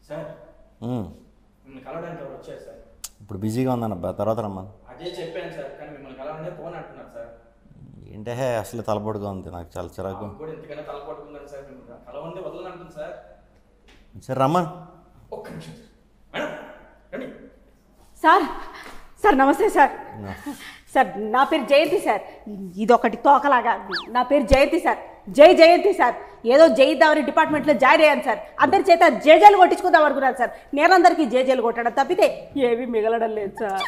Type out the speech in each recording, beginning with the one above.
Sir ఉమ్. మిమ్మల్ని కలవడానికి ఎవరు వచ్చారు సార్ ఇప్పుడు బిజీగా ఉందన్న తర్వాత రమ్మను అదే చెప్పాను సార్ కానీ మిమ్మల్ని కలవనే ఫోన్ అంటున్నారు సార్ ఏంటే అసలు తలపడుగా ఉంది నాకు చాలా చిరాకు నాకు కూడా ఇంతకన్నా తలపడుకుందని సార్ మిమ్మల్ని కలవండి వదలని అంటుంది సార్ సరే రమ్మను ఒక్క నిమిషం సార్ మేడం రండి సార్ సార్ నమస్తే సార్ సార్ నా పేరు జయంతి సార్ ఇదొకటి తోకలాగా నా పేరు జయంతి సార్ జై జయంతి సార్ ఏదో జయిద్దామని డిపార్ట్మెంట్లో జాయిన్ అయ్యాను సార్ అందరి చేత జేజేలు కొట్టించుకుందాం అనుకున్నాను సార్ నేనందరికీ జేజేలు కొట్టడం తప్పితే ఏమీ మిగలడం లేదు సార్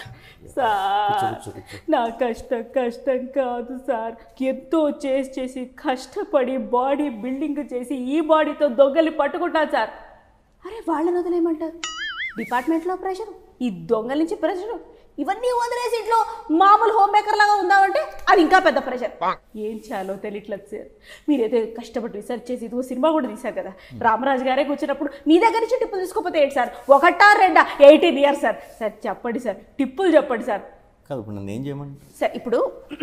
సార్ నా కష్టం కష్టం కాదు సార్ ఎంతో చేసి చేసి కష్టపడి బాడీ బిల్డింగ్ చేసి ఈ బాడీతో దొంగలి పట్టుకుంటాను సార్ అరే వాళ్ళని వదిలేయమంటారు డిపార్ట్మెంట్లో ప్రెషర్ ఈ దొంగల నుంచి ప్రెషర్ ఇవన్నీ వదిలేసి ఇంట్లో మామూలు హోమ్ మేకర్ లాగా ఉందామంటే అది ఇంకా పెద్ద ప్రెషర్ ఏం చేయాలో తెలియట్లేదు సార్ మీరైతే కష్టపడి రీసెర్చ్ చేసి ఇదిగో సినిమా కూడా తీశారు కదా రామరాజు గారే కూర్చున్నప్పుడు మీ దగ్గర నుంచి టిప్పులు తీసుకోపోతే ఏంటి సార్ ఒకటా రెండా ఎయిటీన్ ఇయర్స్ సార్ సార్ చెప్పండి సార్ టిప్పులు చెప్పండి సార్ కాదు ఇప్పుడు నన్ను ఏం చేయమని సార్ ఇప్పుడు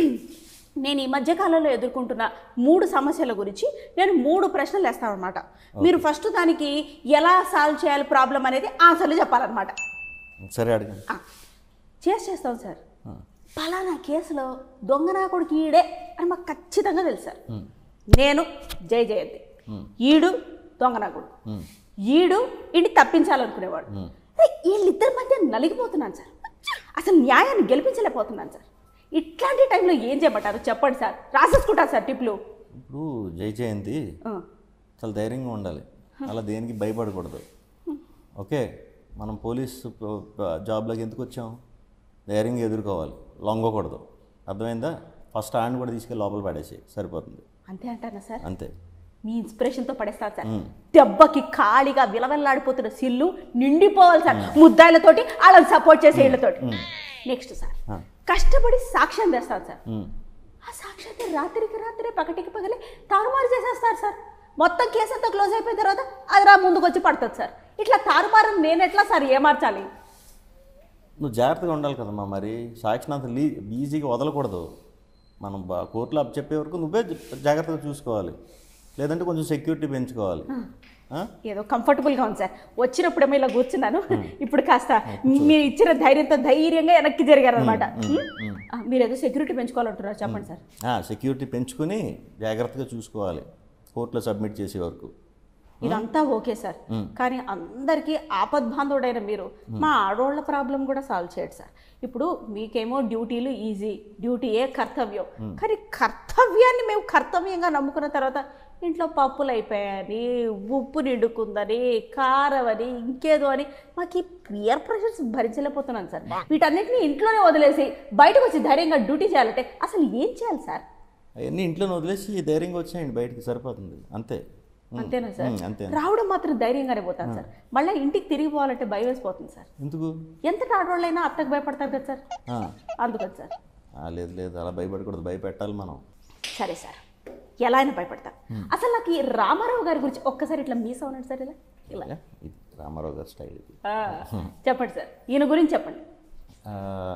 నేను ఈ మధ్యకాలంలో ఎదుర్కొంటున్న మూడు సమస్యల గురించి నేను మూడు ప్రశ్నలు వేస్తాను అనమాట మీరు ఫస్ట్ దానికి ఎలా సాల్వ్ చేయాలి ప్రాబ్లం అనేది ఆన్సర్లు చెప్పాలన్నమాట సరే అడగండి ఆ, చేసి చేస్తాం సార్ పలానా కేసులో దొంగనాకుడికి ఈడే అని మాకు ఖచ్చితంగా తెలుసు సార్ నేను జై జయంతి ఈడు దొంగనాకుడు ఈడు ఇంటి తప్పించాలనుకునేవాడు అరే, వీళ్ళిద్దరి మధ్య నలిగిపోతున్నాను సార్ అసలు న్యాయాన్ని గెలిపించలేకపోతున్నాను సార్ ఇట్లాంటి టైంలో ఏం చేయమంటారు చెప్పండి సార్ రాసేసుకుంటాను సార్ టిప్లు ఇప్పుడు జై జయంతి ఆ, చాలా ధైర్యంగా ఉండాలి అలా దేనికి భయపడకూడదు ఓకే మనం పోలీస్ ప- ప- జాబ్లోకి ఎందుకు వచ్చాం ధైర్యంగా ఎదుర్కోవాలి లొంగకూడదు అర్థమైందా ఫస్ట్ హ్యాండ్ కూడా తీసుకెళ్ళి లోపల పడేసి సరిపోతుంది అంతే అంటారా సార్ అంతే మీ ఇన్స్పిరేషన్తో పడేస్తాను సార్ దెబ్బకి ఖాళీగా విలవెల్లాడిపోతున్న సిల్లు నిండిపోవాలి సార్ ముద్దాయిలతోటి వాళ్ళని సపోర్ట్ చేసే ఇళ్ళతోటి నెక్స్ట్ సార్ ఆ. కష్టపడి సాక్ష్యం తెస్తాను సార్ ఉమ్. ఆ సాక్ష్యాన్ని రాత్రికి రాత్రే పగటికి పగలే తారుమారు చేసేస్తారు సార్ మొత్తం కేసు అంతా క్లోజ్ అయిపోయిన తర్వాత అది రా ముందుకు వచ్చి పడుతుంది సార్ ఇట్లా తారుమారు నేను ఎట్లా సార్ ఏమార్చాలి నువ్వు జాగ్రత్తగా ఉండాలి కదమ్మా మరి సాక్షిని అంత లీ ఈజీగా వదలకూడదు మనం బా కోర్టులో అప్ చెప్పే వరకు నువ్వే జ- జాగ్రత్తగా చూసుకోవాలి లేదంటే కొంచెం సెక్యూరిటీ పెంచుకోవాలి ఆ? ఏదో కంఫర్టబుల్గా ఉంది సార్ వచ్చినప్పుడేమో ఇలా కూర్చున్నాను ఇప్పుడు కాస్త మీరు ఇచ్చిన ధైర్యంతో ధైర్యంగా వెనక్కి జరిగారు అనమాట మీరు ఏదో సెక్యూరిటీ పెంచుకోవాలంటున్నారు చెప్పండి సార్ ఆ, సెక్యూరిటీ పెంచుకుని జాగ్రత్తగా చూసుకోవాలి కోర్టులో సబ్మిట్ చేసే వరకు ఇదంతా ఓకే సార్ కానీ అందరికీ ఆపద్బాంధవుడైన మీరు మా ఆడోళ్ళ ప్రాబ్లం కూడా సాల్వ్ చేయడు సార్ ఇప్పుడు మీకేమో డ్యూటీలు ఈజీ డ్యూటీయే కర్తవ్యం కానీ కర్తవ్యాన్ని మేము కర్తవ్యంగా నమ్ముకున్న తర్వాత ఇంట్లో పప్పులు అయిపోయాయని ఉప్పు నిండుకుందని కారం అని ఇంకేదో అని మాకు ఈ పియర్ ప్రెషర్స్ భరించలేకపోతున్నాను సార్ వీటన్నిటిని ఇంట్లోనే వదిలేసి బయటకు వచ్చి ధైర్యంగా డ్యూటీ చేయాలంటే అసలు ఏం చేయాలి సార్ అవన్నీ ఇంట్లో వదిలేసి ధైర్యంగా వచ్చేయండి బయటికి సరిపోతుంది అంతే ఉమ్, అంతేనా సార్ ఉమ్, అంతే రావడం మాత్రం ధైర్యంగానే పోతాను సార్ మళ్ళీ ఇంటికి తిరిగి పోవాలంటే భయం వేసిపోతుంది సార్ ఎందుకు ఎంత ఆడవాళ్ళైనా అత్తకు భయపడతారు కదా సార్ ఆ, అందుకని సార్ ఆ, లేదు లేదు అలా భయపడకూడదు భయపెట్టాలి మనం సరే సార్ ఎలా అయినా భయపడతా అసలు నాకు ఈ రామారావు గారి గురించి ఒక్కసారి ఇట్లా మీస్ అవునండి సార్ ఇలా ఇలా ఏ? ఇది రామారావు గారి స్టైల్ ఇది ఆ, చెప్పండి సార్ ఈయన గురించి చెప్పండి ఆ,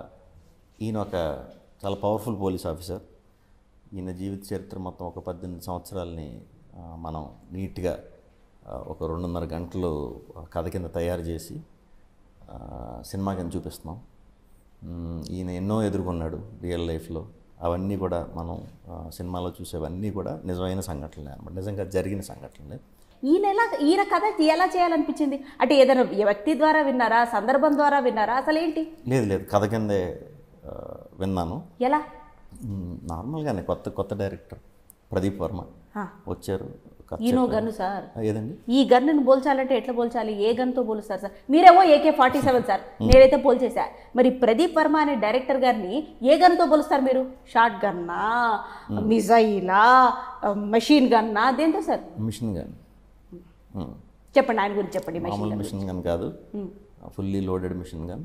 ఈయన ఒక చాలా పవర్ఫుల్ పోలీస్ ఆఫీసర్ ఈయన జీవిత చరిత్ర మొత్తం ఒక పద్దెనిమిది సంవత్సరాలని ఆ, మనం నీట్గా ఆ, ఒక రెండున్నర గంటలు కథ కింద తయారు చేసి ఆ, సినిమా కింద చూపిస్తున్నాం మ్, ఈయన ఎన్నో ఎదుర్కొన్నాడు రియల్ లైఫ్లో అవన్నీ కూడా మనం ఆ, సినిమాలో చూసేవన్నీ కూడా నిజమైన సంఘటనలే అనమాట నిజంగా జరిగిన సంఘటనలే ఈయన ఎలా ఈయన కథ ఎలా చేయాలనిపించింది అంటే ఏదైనా వ్యక్తి ద్వారా విన్నారా సందర్భం ద్వారా విన్నారా అసలు ఏంటి లేదు లేదు కథ కిందే ఆ, విన్నాను ఎలా మ్, నార్మల్గానే కొత్త కొత్త డైరెక్టర్ ప్రదీప్ వర్మ ఆ. వచ్చారు కథ ఈయనో చెప్పారు. గన్ను సార్ ఆ, ఏదండి ఈ గన్నును పోల్చాలంటే ఎట్లా పోల్చాలి ఏ గన్తో పోలుస్తారు సార్ మీరేమో ఏకే ఫార్టీ సెవెన్ సార్ నేనైతే పోల్చేసా మరి ప్రదీప్ వర్మ అనే డైరెక్టర్ గారిని ఏ గన్తో పోలుస్తారు మీరు షార్ట్ గన్నా మిజైలా మెషిన్ గన్నా దేంతో సార్ మిషన్ గన్ మ్, చెప్పండి ఆయన గురించి చెప్పండి మెషిన్ మామూలు మిషన్ గన్ కాదు fully loaded machine gun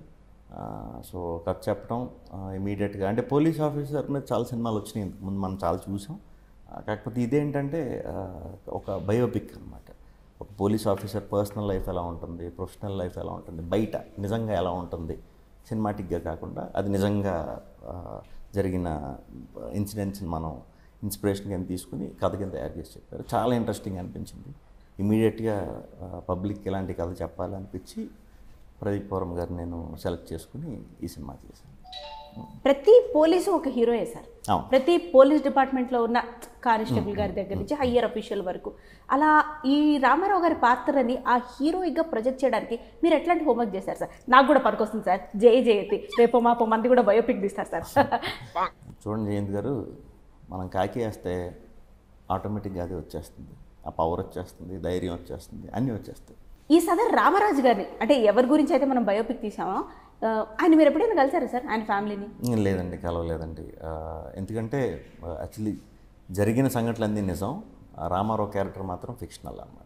so కథ చెప్పడం ఇమీడియట్గా అంటే పోలీస్ ఆఫీసర్ మీద చాలా సినిమాలు వచ్చినాయి ఇంతకు ముందు మనం చాలా చూసాం ఆ, కాకపోతే ఇదేంటంటే ఆ, ఒక బయోపిక్ అనమాట ఒక పోలీస్ ఆఫీసర్ పర్సనల్ లైఫ్ ఎలా ఉంటుంది ప్రొఫెషనల్ లైఫ్ ఎలా ఉంటుంది బయట నిజంగా ఎలా ఉంటుంది సినిమాటిక్గా కాకుండా అది నిజంగా ఆ, జరిగిన ఇన్సిడెంట్స్ని మనం ఇన్స్పిరేషన్ కింద తీసుకుని కథ కింద తయారు చేసి చెప్పారు చాలా ఇంట్రెస్టింగ్ అనిపించింది ఇమీడియట్గా పబ్లిక్కి ఇలాంటి కథ చెప్పాలనిపించి ప్రదీప్ పౌరం గారు నేను సెలెక్ట్ చేసుకుని ఈ సినిమా చేశాను ప్రతి పోలీసు ఒక హీరోయే సార్ అవును. ప్రతి పోలీస్ డిపార్ట్మెంట్లో ఉన్న కానిస్టేబుల్ గారి దగ్గర నుంచి హయ్యర్ అఫీషియల్ వరకు అలా ఈ రామారావు గారి పాత్రని ఆ హీరోయిక్గా ప్రొజెక్ట్ చేయడానికి మీరు ఎట్లాంటి హోంవర్క్ చేశారు సార్ నాకు కూడా పనికొస్తుంది సార్ జయ జయతి రేపు మాపో మంది కూడా బయోపిక్ తీస్తారు సార్ చూడండి జయంత్ గారు మనం కాకి వేస్తే ఆటోమేటిక్గా అది వచ్చేస్తుంది ఆ పవర్ వచ్చేస్తుంది ధైర్యం వచ్చేస్తుంది అన్నీ వచ్చేస్తాయి ఈ సదర్ రామరాజు గారిని అంటే ఎవరి గురించి అయితే మనం బయోపిక్ తీసామో ఆ, ఆయన మీరు ఎప్పుడైనా కలిసారా సార్ ఆయన ఫ్యామిలీని లేదండి కలవలేదండి ఆ, ఎందుకంటే యాక్చువల్లీ జరిగిన సంఘటనలన్నీ నిజం ఆ రామారావు క్యారెక్టర్ మాత్రం ఫిక్షనల్ అనమాట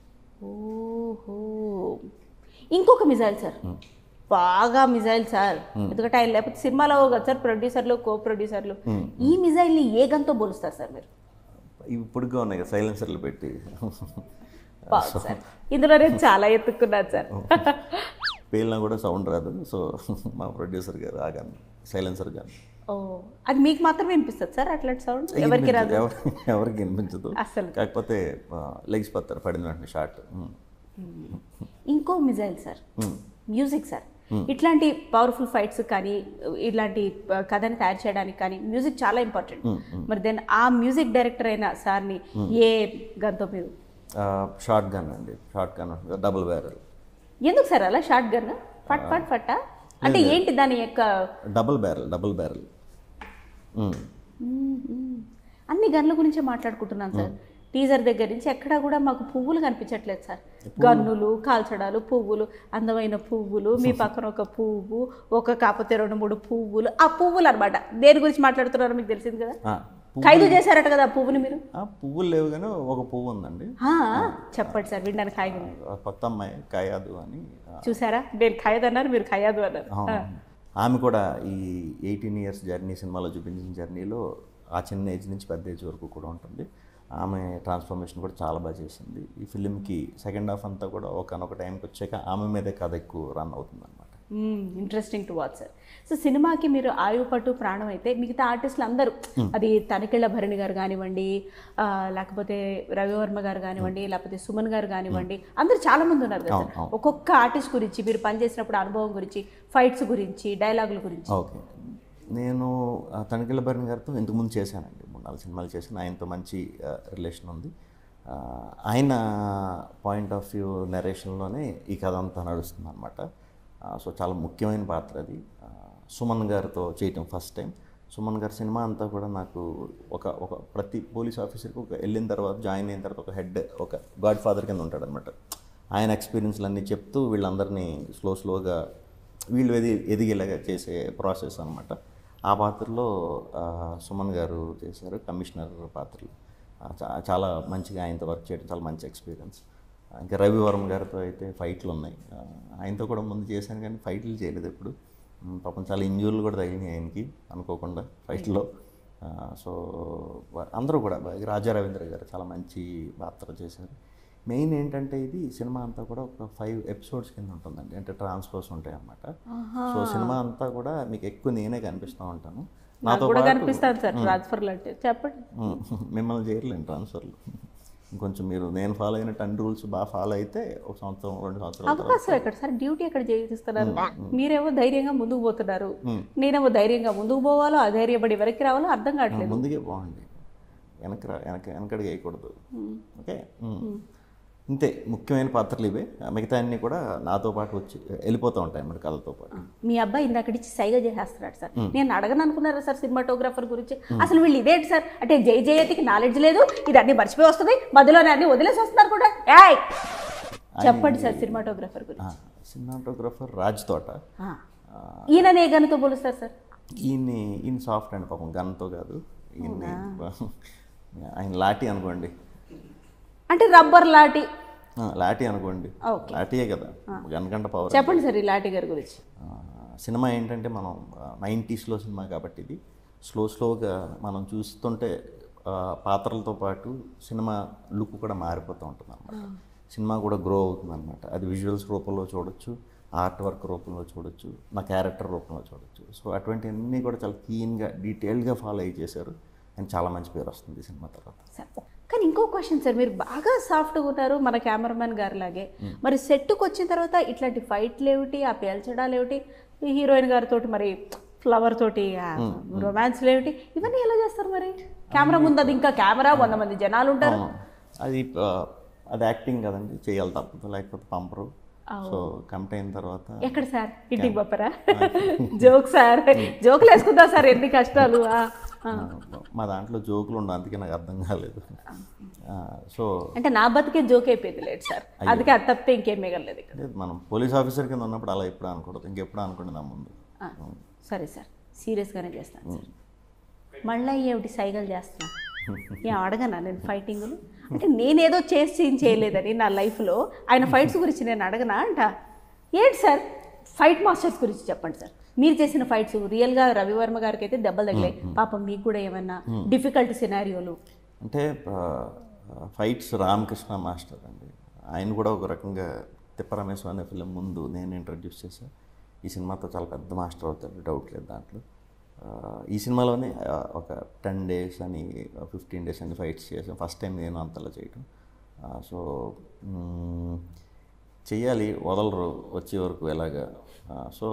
ఓహో ఇంకొక మిజైల్ సార్ బాగా మిజైల్ సార్ ఎందుకంటే ఆయన లేకపోతే సినిమాలో కదా సార్ ప్రొడ్యూసర్లు కో ప్రొడ్యూసర్లు ఈ మిజైల్ని ఏ గన్తో పోలుస్తారు సార్ మీరు ఇవి పొడిగా ఉన్నాయి కదా సైలెన్సర్లు పెట్టి బాగుంది సార్ ఇందులో నేను చాలా ఎత్తుక్కున్నాను సార్ పేలినా కూడా సౌండ్ రాదు సో మా ప్రొడ్యూసర్ గారు ఆ గన్ సైలెన్సర్ గన్ ఓ అది మీకు మాత్రమే వినిపిస్తుంది సార్ అట్లాంటి సౌండ్ ఎవరికి రాదు ఎవరికి ఎవరికి వినిపించదు అస్సలు. కాకపోతే లెగిసిపోతారు పడిన వెంటనే షార్ట్ ఇంకో మిజైల్ సార్ మ్యూజిక్ సార్ ఇట్లాంటి పవర్ఫుల్ ఫైట్స్ కానీ ఇట్లాంటి ఆ, కథని తయారు చేయడానికి కానీ మ్యూజిక్ చాలా ఇంపార్టెంట్ మరి దెన్ ఆ మ్యూజిక్ డైరెక్టర్ అయిన సార్ని ఏ గన్తో మీరు షార్ట్ గన్ అండి షార్ట్ గన్ డబుల్ బ్యారల్ ఎందుకు సార్ అలా షార్ట్ గన్ ఫట్ ఫట్ ఫట్టా అంటే ఏంటి దాని యొక్క డబుల్ బ్యారల్ డబుల్ బ్యారల్ మ్మ్, మ్మ్. అన్ని గన్ల గురించే మాట్లాడుకుంటున్నాను సార్ టీజర్ దగ్గర నుంచి ఎక్కడా కూడా మాకు పువ్వులు కనిపించట్లేదు సార్ గన్నులు కాల్చడాలు పువ్వులు అందమైన పువ్వులు మీ పక్కన ఒక పువ్వు ఒక కాకపోతే రెండు మూడు పువ్వులు ఆ పువ్వులు అనమాట దేని గురించి మాట్లాడుతున్నారో మీకు తెలిసింది కదా ఖైదు చేశారట కదా ఆ పువ్వుని మీరు పువ్వులు లేవు కానీ ఒక పువ్వు ఉందండి ఆ, చెప్పండి సార్ వినడానికి ఖాయిగా ఉంది. ఆ కొత్త అమ్మాయి కాయాదు అని ఆ, చూసారా నేను ఖైదు అన్నారు మీరు ఖయాదు అన్నారు అవును. ఆమె కూడా ఈ ఎయిటీన్ ఇయర్స్ జర్నీ సినిమాలో చూపించిన జర్నీలో ఆ చిన్న ఏజ్ నుంచి పెద్ద ఏజ్ వరకు కూడా ఉంటుంది ఆమె ట్రాన్స్ఫర్మేషన్ కూడా చాలా బాగా చేసింది ఈ ఫిలింకి సెకండ్ హాఫ్ అంతా కూడా ఒకనొక టైంకి వచ్చాక ఆమె మీదే కథ ఎక్కువ రన్ అవుతుంది అనమాట interesting to watch sir so సినిమాకి మీరు ఆయువు పట్టు ప్రాణం అయితే మిగతా ఆర్టిస్టులు అందరూ అది తనికెళ్ళ భరణి గారు కానివ్వండి ఆ, లేకపోతే రవివర్మ గారు కానివ్వండి లేకపోతే సుమన్ గారు కానివ్వండి అందరూ చాలా మంది ఉన్నారు కదా అవును, సార్ అవును. ఒక్కొక్క ఆర్టిస్ట్ గురించి మీరు పనిచేసినప్పుడు అనుభవం గురించి ఫైట్స్ గురించి డైలాగుల గురించి ఓకే నేను ఆ, తనిఖీల భరణి గారితో ఇంతకుముందు చేశానండి మూడు నాలుగు సినిమాలు చేశాను ఆయనతో మంచి రిలేషన్ ఉంది ఆ, ఆయన పాయింట్ ఆఫ్ వ్యూ నెరేషన్లోనే ఈ కథ అంతా నడుస్తుంది అనమాట సో చాలా ముఖ్యమైన పాత్ర అది ఆ, సుమన్ గారితో చేయటం ఫస్ట్ టైం సుమన్ గారి సినిమా అంతా కూడా నాకు ఒక ఒక ప్రతి పోలీస్ ఆఫీసర్కి ఒక వెళ్ళిన తర్వాత జాయిన్ అయిన తర్వాత ఒక హెడ్ ఒక గాడ్ ఫాదర్ కింద ఉంటాడు అనమాట ఆయన ఎక్స్పీరియన్స్లు అన్నీ చెప్తూ వీళ్ళందరినీ స్లో స్లోగా వీళ్ళు ఎది ఎదిగేలాగా చేసే ప్రాసెస్ అనమాట ఆ పాత్రలో ఆ, సుమన్ గారు చేశారు కమిషనర్ పాత్రలు ఆ, చా- చాలా మంచిగా ఆయనతో వర్క్ చేయడం చాలా మంచి ఎక్స్పీరియన్స్ ఇంకా రవివర్మ గారితో అయితే ఫైట్లు ఉన్నాయి ఆ, ఆయనతో కూడా ముందు చేశాను కానీ ఫైట్లు చేయలేదు ఎప్పుడు ఉమ్, పాపం చాలా ఇంజూర్లు కూడా తగిలినాయి ఆయనకి అనుకోకుండా ఫైట్లో ఆ, సో వా- అందరూ కూడా రాజా రవీంద్ర గారు చాలా మంచి పాత్ర చేశారు మెయిన్ ఏంటంటే ఇది సినిమా అంతా కూడా ఒక ఫైవ్ ఎపిసోడ్స్ కింద ఉంటుందండి అంటే ట్రాన్స్ఫర్స్ ఉంటాయి అన్నమాట సో సినిమా అంతా కూడా మీకు ఎక్కువ నేనే కనిపిస్తూ ఉంటాను నాకు నాతో కూడా పాటు కనిపిస్తాను సార్ ట్రాన్స్ఫర్లు అంటే చెప్పండి ఉమ్, మిమ్మల్ని చేయలేను ట్రాన్స్ఫర్లు ఇంకొంచెం మీరు నేను ఫాలో అయిన టెన్ రూల్స్ బాగా ఫాలో అయితే ఒక సంవత్సరం రెండు సంవత్సరాల తర్వాత అవకాశం ఎక్కడ సార్ డ్యూటీ ఎక్కడ చేయిస్తున్నారు మీరేమో ధైర్యంగా ముందుకు పోతున్నారు నేనేమో ధైర్యంగా ముందుకు పోవాలో అధైర్యపడి వెనక్కి రావాలో అర్థం కావట్లేదు ముందుకే బాగుండి వెనక రా- వెనక వెనకడికి వేయకూడదు ఓకే ఉమ్. ఇంతే ముఖ్యమైన పాత్రలు ఇవే మిగతా అన్నీ కూడా నాతో పాటు వచ్చి వెళ్ళిపోతూ ఉంటాయి అన్నమాట కథతో పాటు మీ అబ్బాయి ఇందాకడిచ్చి సైగా చేసేస్తున్నాడు సార్ నేను అడగను అనుకున్నారా సార్ సినిమాటోగ్రాఫర్ గురించి అసలు వీళ్ళు ఇదేంటి సార్ అంటే జై జయతికి నాలెడ్జ్ లేదు ఇది అన్ని మర్చిపోయి వస్తుంది మధ్యలోనే అన్ని వదిలేసి వస్తున్నారు కూడా ఏయ్ చెప్పండి సార్ సినిమాటోగ్రాఫర్ గురించి సినిమాటోగ్రఫర్ రాజ్ తోట ఆ. ఈయననే ఏ గనుతో పోలుస్తారు సార్ ఈయన్ని ఈయన సాఫ్ట్ అండి పాపం గన్తో కాదు ఈయన్ని ఆయన లాఠీ అనుకోండి అంటే రబ్బర్ లాటి ఆ, లాఠీ అనుకోండి ఓకే. లాఠీయే కదా గన్ కంట పవర్ చెప్పండి సార్ ఈ లాటి గారి గురించి ఆ, సినిమా ఏంటంటే మనం నైంటీస్లో సినిమా కాబట్టి ఇది స్లో స్లోగా మనం చూస్తుంటే ఆ, పాత్రలతో పాటు సినిమా లుక్ కూడా మారిపోతూ ఉంటుంది అనమాట సినిమా కూడా గ్రో అవుతుంది అనమాట అది విజువల్స్ రూపంలో చూడొచ్చు ఆర్ట్ వర్క్ రూపంలో చూడొచ్చు నా క్యారెక్టర్ రూపంలో చూడొచ్చు సో అటువంటివన్నీ కూడా చాలా క్లీన్గా డీటెయిల్గా ఫాలో అయ్యి చేశారు అండ్ చాలా మంచి పేరు వస్తుంది ఈ సినిమా తర్వాత సార్ ఒక్క కానీ ఇంకో క్వశ్చన్ సార్ మీరు బాగా సాఫ్ట్గా ఉన్నారు మన కెమెరామెన్ గారి లాగే మరి సెట్కి వచ్చిన తర్వాత ఇట్లాంటి ఫైట్లు ఏమిటి ఆ పేల్చడాలు ఏమిటి ఈ హీరోయిన్ గారితో మరి ఫ్లవర్ తోటి రొమాన్స్లు ఏమిటి ఇవన్నీ ఎలా చేస్తారు మరి కెమెరా ముందు అది ఇంకా కెమెరా వంద మంది జనాలు ఉంటారు అవును. అది ఆ, అది యాక్టింగ్ కదండి చేయాలి తప్పదు లేకపోతే పంపరు సో కమిట్ అయిన తర్వాత ఎక్కడ సార్ ఇంటికి పంపరా జోక్ సార్ జోకులు వేసుకుందా సార్ ఎన్ని కష్టాలు ఆ, ఆ. మా దాంట్లో జోకులు ఉండవు అందుకే నాకు అర్థం కాలేదు ఆ, సో అంటే నా బతికే జోక్ అయిపోయింది లేదు సార్ అందుకే అది తప్పితే ఇంకేం మిగలలేదు ఇక్కడ అంటే మనం పోలీస్ ఆఫీసర్ కింద ఉన్నప్పుడు అలా ఎప్పుడు అనకూడదు ఇంకెప్పుడు అనుకోండి నా ముందు ఆ, సరే సార్ సీరియస్గానే చేస్తాను సార్ మళ్ళీ ఏమిటి సైకిల్ చేస్తున్నా ఏం అడగనా నేను ఫైటింగ్లు అంటే నేనేదో చేసి ఏం చేయలేదని నా లైఫ్లో ఆయన ఫైట్స్ గురించి నేను అడగనా అంట ఏంటి సార్ ఫైట్ మాస్టర్స్ గురించి చెప్పండి సార్ మీరు చేసిన ఫైట్స్ రియల్గా రవివర్మ గారికి అయితే దెబ్బలు తగిలాయి పాపం మీకు కూడా ఏమన్నా డిఫికల్ట్ సినారియోలు అంటే ఫైట్స్ రామకృష్ణ మాస్టర్ అండి ఆయన కూడా ఒక రకంగా తిప్పరమేశ్వర అనే ఫిలిం ముందు నేను ఇంట్రడ్యూస్ చేశాను ఈ సినిమాతో చాలా పెద్ద మాస్టర్ అవుతాడు డౌట్ లేదు దాంట్లో ఆ, ఈ సినిమాలోనే ఆ, ఒక టెన్ డేస్ అని ఫిఫ్టీన్ డేస్ అని ఫైట్స్ చేసాం ఫస్ట్ టైం నేను అంతలా చేయటం ఆ, సో మ్, చెయ్యాలి వదలరు వచ్చే వరకు ఎలాగా ఆ, సో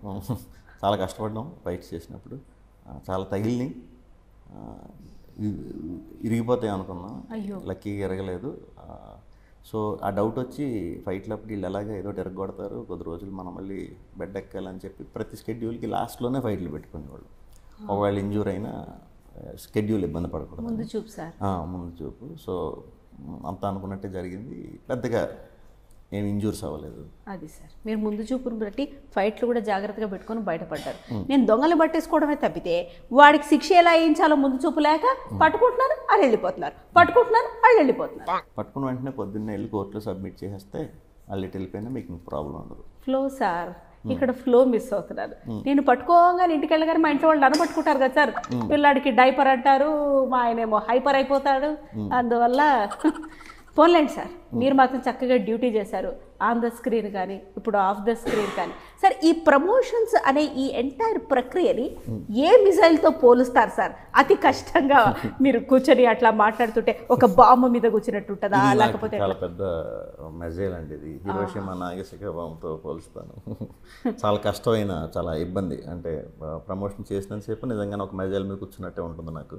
చాలా కష్టపడ్డాం ఫైట్స్ చేసినప్పుడు ఆ, చాలా తగిలినాయి ఆ, ఇ- ఇరిగిపోతాయి అనుకున్నాం అయ్యో. లక్కీగా ఎరగలేదు ఆ, సో ఆ డౌట్ వచ్చి ఫైట్లప్పుడు వీళ్ళు ఎలాగ ఏదో ఎరగొడతారు కొద్ది రోజులు మనం మళ్ళీ బెడ్ ఎక్కాలని చెప్పి ప్రతి స్కెడ్యూల్కి లాస్ట్లోనే ఫైట్లు పెట్టుకునేవాళ్ళు ఒకవేళ ఇంజూర్ అయినా స్కెడ్యూల్ ఇబ్బంది పడకూడదు ముందు చూపు సార్ ఆ, ముందు చూపు సో మ్, అంతా అనుకున్నట్టే జరిగింది పెద్దగా ఏం ఇంజూర్స్ అవ్వలేదు అది సార్ మీరు ముందు చూపును బట్టి ఫైట్లు కూడా జాగ్రత్తగా పెట్టుకొని బయటపడ్డారు నేను దొంగలు పట్టేసుకోవడమే తప్పితే వాడికి శిక్ష ఎలా వేయించాలో ముందు చూపు లేక పట్టుకుంటున్నారు వాళ్ళు వెళ్ళిపోతున్నారు పట్టుకుంటున్నారు వాళ్ళు వెళ్ళిపోతున్నారు పట్టుకున్న వెంటనే పొద్దున్నే వెళ్ళి కోర్టులో సబ్మిట్ చేసేస్తే వాళ్ళు ఇటు వెళ్ళిపోయినా మీకు ప్రాబ్లం ఉండదు ఫ్లో సార్ ఇక్కడ ఫ్లో మిస్ అవుతున్నారు నేను పట్టుకోగానే ఇంటికి వెళ్ళగానే మా ఇంట్లో వాళ్ళు పట్టుకుంటారు కదా సార్ పిల్లాడికి డైపర్ అంటారు మా ఆయనేమో హైపర్ అయిపోతాడు అందువల్ల పోన్లేండి సార్ మీరు మాత్రం చక్కగా డ్యూటీ చేశారు ఆన్ ద స్క్రీన్ కానీ ఇప్పుడు ఆఫ్ ద స్క్రీన్ కానీ సార్ ఈ ప్రమోషన్స్ అనే ఈ ఎంటైర్ ప్రక్రియని ఏ మిసైల్తో పోలుస్తారు సార్ అతి కష్టంగా మీరు కూర్చొని అట్లా మాట్లాడుతుంటే ఒక బాంబు మీద కూర్చున్నట్టు ఉంటుందా ఇది నాకు లేకపోతే చాలా పెద్ద మెజైల్ అండి ఇది హిరోషిమా నాగశిఖ బాంబుతో పోలుస్తాను చాలా కష్టమైన చాలా ఇబ్బంది అంటే ప్రమోషన్ చేసినంతసేపు నిజంగానే ఒక మెజైల్ మీద కూర్చున్నట్టే ఉంటుంది నాకు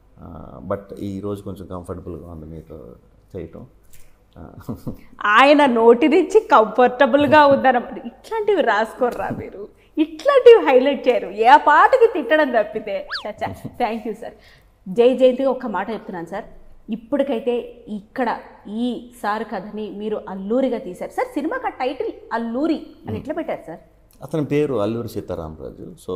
బట్ ఈ రోజు కొంచెం కంఫర్టబుల్గా ఉంది మీతో చేయటం ఆ, ఆయన నోటి నుంచి కంఫర్టబుల్గా ఉందన్నమాట ఇట్లాంటివి రాసుకోర్రా మీరు ఇట్లాంటివి హైలైట్ చేయరు ఏ పాటకి తిట్టడం తప్పితే చచ్చా థ్యాంక్ యూ సార్ జై జయంతిగా ఒక్క మాట చెప్తున్నాను సార్ ఇప్పటికైతే ఇక్కడ ఈ సార్ కథని మీరు అల్లూరిగా తీశారు సార్ సినిమాకి ఆ టైటిల్ అల్లూరి అని ఎట్లా పెట్టారు సార్ అతని పేరు అల్లూరి సీతారామరాజు సో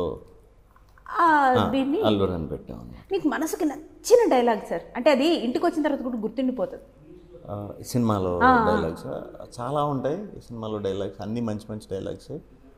ఆ, దీన్ని అల్లూరి అని పెట్టాము మీకు మనసుకి నచ్చిన డైలాగ్ సార్ అంటే అది ఇంటికి వచ్చిన తర్వాత కూడా గుర్తుండిపోతుంది ఆ, ఈ సినిమాలో డైలాగ్స్ చాలా ఉంటాయి ఈ సినిమాలో డైలాగ్స్ అన్నీ మంచి మంచి డైలాగ్స్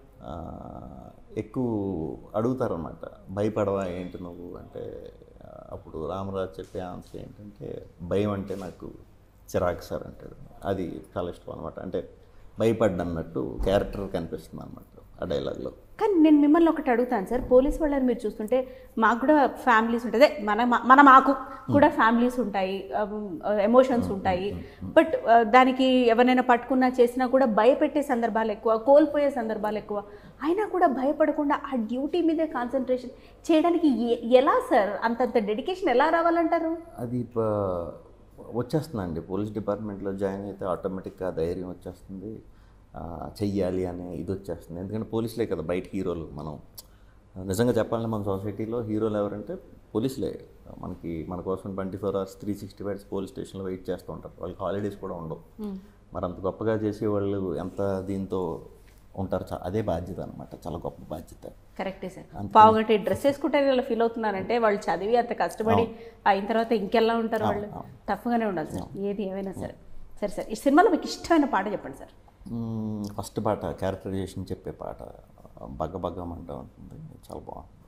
ఎక్కువ అడుగుతారనమాట భయపడవా ఏంటి నువ్వు అంటే ఆ, అప్పుడు రామరాజు చెప్పే ఆన్సర్ ఏంటంటే భయం అంటే నాకు చిరాకు సార్ అంటాడు అది చాలా ఇష్టం అనమాట అంటే భయపడ్డన్నట్టు క్యారెక్టర్ కనిపిస్తుంది అనమాట ఆ డైలాగ్లో కానీ నేను మిమ్మల్ని ఒకటి అడుగుతాను సార్ పోలీస్ వాళ్ళని మీరు చూస్తుంటే మాకు కూడా ఫ్యామిలీస్ ఉంటుంది అదే మన మన మాకు కూడా ఫ్యామిలీస్ ఉంటాయి ఎమోషన్స్ ఉంటాయి బట్ దానికి ఎవరైనా పట్టుకున్నా చేసినా కూడా భయపెట్టే సందర్భాలు ఎక్కువ కోల్పోయే సందర్భాలు ఎక్కువ అయినా కూడా భయపడకుండా ఆ డ్యూటీ మీదే కాన్సన్ట్రేషన్ చేయడానికి ఎ- ఎలా సార్ అంతంత డెడికేషన్ ఎలా రావాలంటారు అది ప- వచ్చేస్తుందండి పోలీస్ డిపార్ట్మెంట్లో జాయిన్ అయితే ఆటోమేటిక్గా ధైర్యం వచ్చేస్తుంది ఆ, చెయ్యాలి అనే ఇది వచ్చేస్తుంది ఎందుకంటే పోలీసులే కదా బయట హీరోలు మనం నిజంగా చెప్పాలంటే మన సొసైటీలో హీరోలు ఎవరంటే పోలీసులే మనకి మన కోసం twenty four hours three sixty fives police స్టేషన్లో వెయిట్ చేస్తూ ఉంటారు వాళ్ళకి హాలిడేస్ కూడా ఉండవు మరి అంత గొప్పగా చేసే వాళ్ళు ఎంత దీంతో ఉంటారు చా- అదే బాధ్యత అనమాట చాలా గొప్ప బాధ్యత కరెక్టే సార్ పావుగంట డ్రెస్ వేసుకుంటే ఇలా ఫీల్ అవుతున్నారంటే వాళ్ళు చదివి అంత కష్టపడి అయిన తర్వాత ఇంకెలా ఉంటారు వాళ్ళు టఫ్గానే ఉండాలి సార్ ఏది ఏమైనా సరే సరే సార్ ఈ సినిమాలో మీకు ఇష్టమైన పాట చెప్పండి సార్ మ్మ్, ఫస్ట్ పాట క్యారెక్టరైజేషన్ చెప్పే పాట బగ్గ బగ్గమంటూ ఉంటుంది చాలా బాగుంటుంది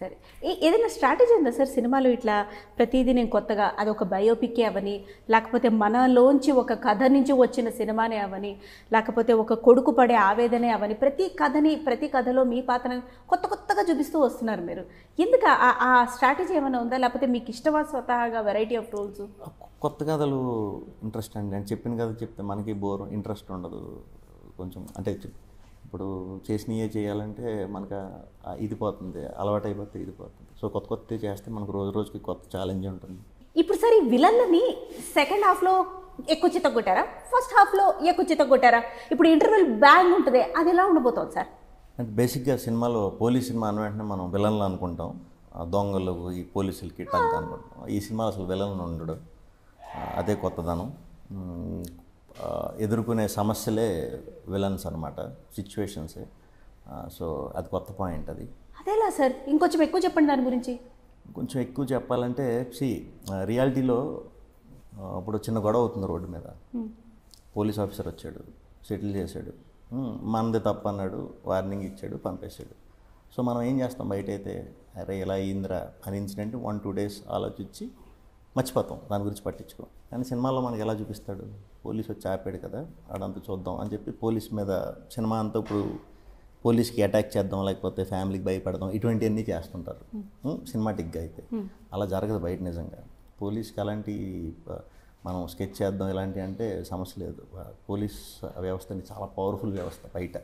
సరే ఏ- ఏదైనా స్ట్రాటజీ ఉందా సార్ సినిమాలో ఇట్లా ప్రతిదీ నేను కొత్తగా అది ఒక బయోపిక్కే అవని లేకపోతే మనలోంచి ఒక కథ నుంచి వచ్చిన సినిమానే అవని లేకపోతే ఒక కొడుకు పడే ఆవేదనే అవని ప్రతి కథని ప్రతి కథలో మీ పాత్రని కొత్త కొత్తగా చూపిస్తూ వస్తున్నారు మీరు ఎందుకు ఆ- ఆ స్ట్రాటజీ ఏమైనా ఉందా లేకపోతే మీకు ఇష్టమా స్వతహాగా వెరైటీ ఆఫ్ రోల్స్ కొత్త కథలు ఇంట్రెస్ట్ అండి నేను చెప్పిన కథ చెప్తే మనకి బోర్ ఇంట్రెస్ట్ ఉండదు కొంచెం అంటే చెప్- ఇప్పుడు చేసినయే చేయాలంటే మనకు ఆ ఇది పోతుంది అలవాటు అయిపోతే ఇది పోతుంది సో కొత్త కొత్త చేస్తే మనకు రోజు రోజుకి కొత్త ఛాలెంజ్ ఉంటుంది ఇప్పుడు సరే ఈ విలన్లని సెకండ్ హాఫ్లో ఎక్కువ చిత్త కొట్టారా ఫస్ట్ హాఫ్లో ఎక్కువ చిత్త కొట్టారా ఇప్పుడు ఇంటర్వెల్ బ్యాంగ్ ఉంటుంది అది ఎలా ఉండబోతోంది సార్ అంటే బేసిక్గా సినిమాలో పోలీస్ సినిమా అన్న వెంటనే మనం విలన్లు అనుకుంటాం ఆ దొంగలు ఈ పోలీసులకి టంక్ అనుకుంటాం ఈ సినిమా అసలు విలన్ ఉండడు ఆ, అదే కొత్తదనం ఉమ్, ఆ, ఎదుర్కొనే సమస్యలే విలన్స్ అనమాట సిచ్యువేషన్సే సో అది కొత్త పాయింట్ అది అదేలా సార్ ఇంకొంచెం ఎక్కువ చెప్పండి దాని గురించి కొంచెం ఎక్కువ చెప్పాలంటే సి రియాలిటీలో ఇప్పుడు చిన్న గొడవ అవుతుంది రోడ్డు మీద పోలీస్ ఆఫీసర్ వచ్చాడు సెటిల్ చేశాడు ఉమ్, మనది తప్పు అన్నాడు వార్నింగ్ ఇచ్చాడు పంపేశాడు సో మనం ఏం చేస్తాం బయట అయితే అరే ఇలా అయిందిరా అని ఇన్సిడెంట్ వన్ టూ డేస్ ఆలోచించి మర్చిపోతాం దాని గురించి పట్టించుకో కానీ సినిమాలో మనకి ఎలా చూపిస్తాడు పోలీస్ వచ్చి ఆపాడు కదా ఆడంతా చూద్దాం అని చెప్పి పోలీస్ మీద సినిమా అంతా ఇప్పుడు పోలీస్కి అటాక్ చేద్దాం లేకపోతే ఫ్యామిలీకి భయపడదాం ఇటువంటివన్నీ చేస్తుంటారు సినిమాటిక్గా అయితే అలా జరగదు బయట నిజంగా పోలీస్కి అలాంటి ఆ, మనం స్కెచ్ చేద్దాం ఇలాంటి అంటే సమస్య లేదు ఆ, పోలీస్ వ్యవస్థని చాలా పవర్ఫుల్ వ్యవస్థ బయట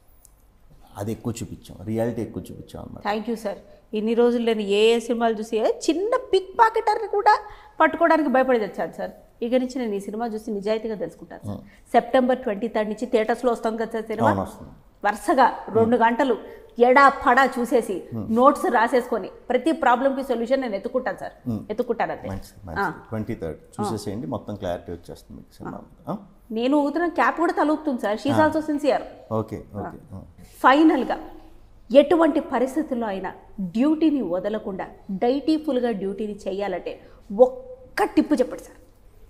అది ఎక్కువ చూపించాం రియాలిటీ ఎక్కువ చూపించాం అన్నమాట థ్యాంక్ యూ సార్ ఇన్ని రోజులు నేను ఏ ఏ సినిమాలు చూసి ఏ చిన్న పిక్ పాకెటర్ని కూడా పట్టుకోవడానికి భయపడి తెచ్చాను సార్ ఇక నుంచి నేను ఈ సినిమా చూసి నిజాయితీగా తెలుసుకుంటాను సార్ సెప్టెంబర్ ట్వంటీ థర్డ్ నుంచి థియేటర్స్లో వస్తుంది కదా సార్ సినిమా అవును వస్తుంది వరుసగా రెండు గంటలు ఎడా పడా చూసేసి నోట్స్ రాసేసుకొని ప్రతి ప్రాబ్లంకి సొల్యూషన్ నేను ఎత్తుకుంటాను సార్ ఎత్తుకుంటాను అంతే మంచిది మంచిది ట్వంటీ థర్డ్ చూసేసేయండి మొత్తం క్లారిటీ వచ్చేస్తుంది మీకు సినిమా ఆ? నేను ఊగుతున్న క్యాప్ కూడా తలుపుతుంది sir she's also sincere okay okay ఆ. ఫైనల్గా ఎటువంటి పరిస్థితుల్లో అయినా డ్యూటీని వదలకుండా డైటీఫుల్గా డ్యూటీని చేయాలంటే ఒక్క టిప్పు చెప్పండి సార్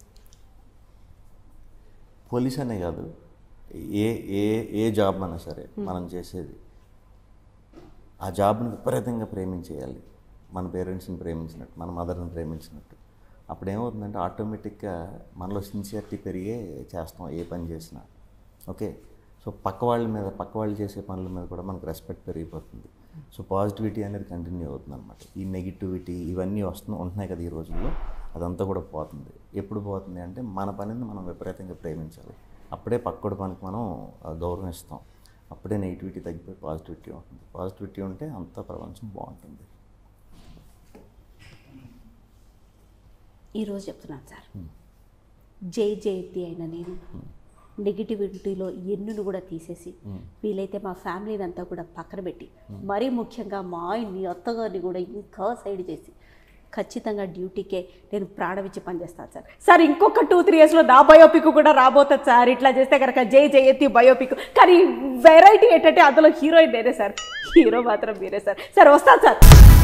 పోలీస్ అనే కాదు ఏ ఏ ఏ జాబ్ అయినా సరే మనం చేసేది ఆ జాబ్ని విపరీతంగా ప్రేమించేయాలి మన పేరెంట్స్ని ప్రేమించినట్టు మన మదర్ని ప్రేమించినట్టు అప్పుడు ఏమవుతుందంటే ఆటోమేటిక్గా మనలో సిన్సియరిటీ పెరిగే చేస్తాం ఏ పని చేసినా ఓకే సో పక్క వాళ్ళ మీద పక్క వాళ్ళు చేసే పనుల మీద కూడా మనకు రెస్పెక్ట్ పెరిగిపోతుంది సో పాజిటివిటీ అనేది కంటిన్యూ అవుతుంది అనమాట ఈ నెగిటివిటీ ఇవన్నీ వస్తు ఉంటున్నాయి కదా ఈ రోజుల్లో అదంతా కూడా పోతుంది ఎప్పుడు పోతుంది అంటే మన పనిని మనం విపరీతంగా ప్రేమించాలి అప్పుడే పక్కడి పనికి మనం ఆ, గౌరవం ఇస్తాం అప్పుడే నెగిటివిటీ తగ్గిపోయి పాజిటివిటీ ఉంటుంది పాజిటివిటీ ఉంటే అంత ప్రపంచం బాగుంటుంది ఈరోజు చెప్తున్నాను సార్ జై జయతి అయిన నేను నెగిటివిటీలో ఎన్నును కూడా తీసేసి వీలైతే మా ఫ్యామిలీని అంతా కూడా పక్కన పెట్టి మరీ ముఖ్యంగా మా ఆయన్ని అత్తగారిని కూడా ఇంకా సైడ్ చేసి ఖచ్చితంగా డ్యూటీకే నేను ప్రాణమిచ్చి పనిచేస్తాను సార్ సార్ ఇంకొక టూ త్రీ ఇయర్స్లో నా బయోపిక్ కూడా రాబోతుంది సార్ ఇట్లా చేస్తే కనుక జై జయతి బయోపిక్ కానీ వెరైటీ ఏంటంటే అందులో హీరోయిన్ నేనే సార్ హీరో మాత్రం మీరే సార్ సార్ వస్తాను సార్